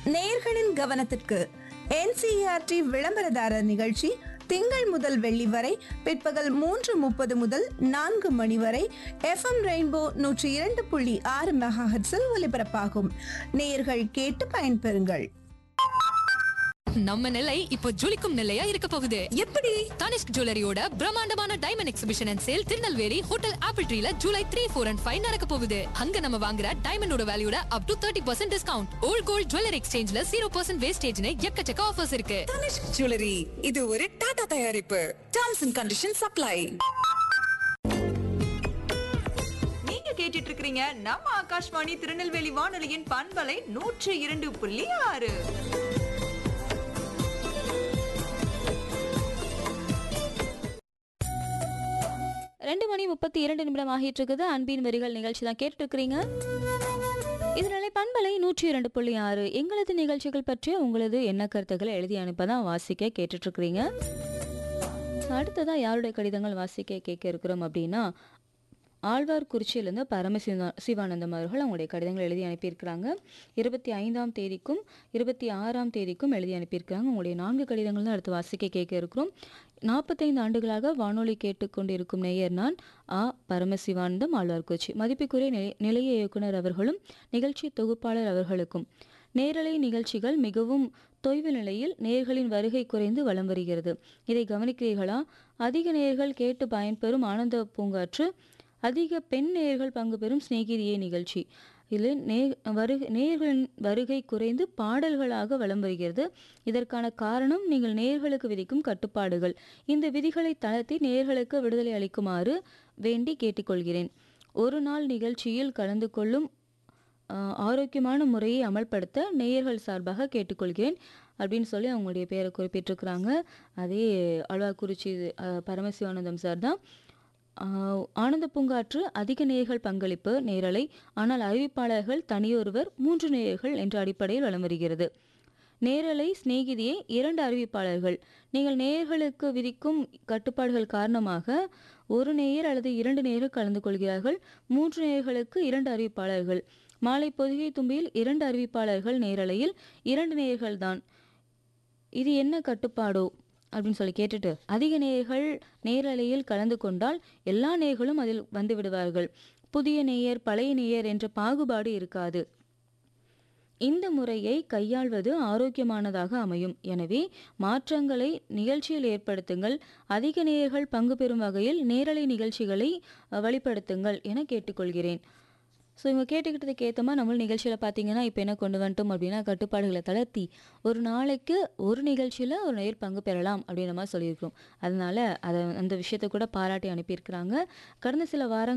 நேயர்களின் கவனத்திற்கு என்சிஆர்டி விளம்பரதாரர் நிகழ்ச்சி திங்கள் முதல் வெள்ளி வரை பிற்பகல் மூன்று முப்பது முதல் நான்கு மணி வரை எஃப்எம் ரெயின்போ நூற்றி இரண்டு புள்ளி ஆறு மெகாஹெட்ஸில் ஒலிபரப்பாகும் நேயர்கள் கேட்டு பயன்பெறுங்கள் நம்ம நிலை இப்போ ஜொலிக்கும் நிலையா இருக்க போகுது எப்படி தனிஷ்க் ஜுவல்லரியோட பிரம்மாண்டமான diamond exhibition and sale Tirunelveli hotel Apple ட்ரீல July three four and five நடக்க போகுது அங்க நம்ம வாங்குற டைமண்டோட வேல்யூட up to thirty percent discount old gold jewellery எக்ஸ்சேஞ்ச்ல ஜீரோ பர்சன்ட் வேஸ்டேஜ்னு எக்கச்சக்க ஆஃபர்ஸ் இருக்கு தனிஷ்க் ஜுவல்லரி இது ஒரு டாடா தயாரிப்பு டேர்ம்ஸ் அண்ட் கண்டிஷன் சப்ளை நீங்க கேட்டுட்டு இருக்கிறீங்க நம்ம ஆகாஷ்வாணி திருநெல்வேலி வானொலியின் பண்பலை நூற்று இரண்டு புள்ளி ஆறு ரெண்டு மணி முப்பத்தி இரண்டு நிமிடம் ஆகிட்டு இருக்குது அன்பின் வரிகள் நிகழ்ச்சி தான் கேட்டுட்டு இருக்கிறீங்க இதனால பண்பலை நூற்றி இரண்டு புள்ளி ஆறு எங்களது நிகழ்ச்சிகள் பற்றிய உங்களது என்ன கருத்துக்களை எழுதி அனுப்பதான் வாசிக்க கேட்டுட்டு இருக்கிறீங்க அடுத்ததா யாருடைய கடிதங்கள் வாசிக்க கேட்க இருக்கிறோம் அப்படின்னா ஆழ்வார்குறிச்சியிலேருந்து பரமசிவா சிவானந்தம் அவர்கள் அவங்களுடைய கடிதங்கள் எழுதி அனுப்பியிருக்கிறாங்க இருபத்தி ஐந்தாம் தேதிக்கும் இருபத்தி ஆறாம் தேதிக்கும் எழுதி அனுப்பியிருக்கிறாங்க உங்களுடைய நான்கு கடிதங்கள் தான் அடுத்து வாசிக்க கேட்க இருக்கிறோம் நாற்பத்தைந்து ஆண்டுகளாக வானொலி கேட்டுக்கொண்டிருக்கும் நேயர் நான் ஆ பரமசிவானந்தம் ஆழ்வார்குறிச்சி மதிப்புக்குரிய நிலை நிலைய இயக்குனர் அவர்களும் நிகழ்ச்சி தொகுப்பாளர் அவர்களுக்கும் நேரலை நிகழ்ச்சிகள் மிகவும் தொய்வு நிலையில் நேர்களின் வருகை குறைந்து வலம் வருகிறது இதை கவனிக்கிறீர்களா அதிக நேர்கள் கேட்டு பயன்பெறும் ஆனந்த பூங்காற்று அதிக பெண் நேயர்கள் பங்கு பெறும் சிநேகிதியே நிகழ்ச்சி இதில் நே வருகை நேயர்களின் வருகை குறைந்து பாடல்களாக வலம் வருகிறது இதற்கான காரணம் நீங்கள் நேயர்களுக்கு விதிக்கும் கட்டுப்பாடுகள் இந்த விதிகளை தளர்த்தி நேயர்களுக்கு விடுதலை அளிக்குமாறு வேண்டி கேட்டுக்கொள்கிறேன் ஒரு நாள் நிகழ்ச்சியில் கலந்து கொள்ளும் ஆஹ், ஆரோக்கியமான முறையை அமல்படுத்த நேயர்கள் சார்பாக கேட்டுக்கொள்கிறேன் அப்படின்னு சொல்லி அவங்களுடைய பேரை குறிப்பிட்டிருக்கிறாங்க அதே அழ்வார்குறிச்சி ஆஹ், பரமசிவானந்தம் சார் தான் ஆஹ், ஆனந்த பூங்காற்று அதிக நேயர்கள் பங்களிப்பு நேரலை ஆனால் அறிவிப்பாளர்கள் தனியொருவர் மூன்று நேயர்கள் என்ற அடிப்படையில் வலம் வருகிறது நேரலை சிநேகிதியே இரண்டு அறிவிப்பாளர்கள் நீங்கள் நேயர்களுக்கு விதிக்கும் கட்டுப்பாடுகள் காரணமாக ஒரு நேயர் அல்லது இரண்டு நேயர்கள் கலந்து கொள்கிறார்கள் மூன்று நேயர்களுக்கு இரண்டு அறிவிப்பாளர்கள் மாலை பொதிகை தும்பியில் இரண்டு அறிவிப்பாளர்கள் நேரலையில் இரண்டு நேயர்கள் தான் இது என்ன கட்டுப்பாடோ அப்படின்னு சொல்லி கேட்டுட்டு அதிக நேயர்கள் நேரலையில் கலந்து கொண்டால் எல்லா நேயர்களும் அதில் வந்து விடுவார்கள் புதிய நேயர் பழைய நேயர் என்ற பாகுபாடு இருக்காது இந்த முறையை கையாள்வது ஆரோக்கியமானதாக அமையும் எனவே மாற்றங்களை நிகழ்ச்சியில் ஏற்படுத்துங்கள் அதிக நேயர்கள் பங்கு பெறும் வகையில் நேரலை நிகழ்ச்சிகளை அஹ், வழிப்படுத்துங்கள் என கேட்டுக்கொள்கிறேன் ஸோ இவங்க கேட்டுக்கிட்டதுக்கு ஏற்ற மாதிரி நம்மளும் நிகழ்ச்சியில் பார்த்தீங்கன்னா இப்போ என்ன கொண்டு வந்துட்டோம் அப்படின்னா கட்டுப்பாடுகளை தளர்த்தி ஒரு நாளைக்கு ஒரு நிகழ்ச்சியில் ஒரு நேர் பங்கு பெறலாம் அப்படின்ற மாதிரி சொல்லியிருக்கிறோம் அதனால அதை அந்த விஷயத்தை கூட பாராட்டி அனுப்பியிருக்கிறாங்க கடந்த சில வாரங்கள்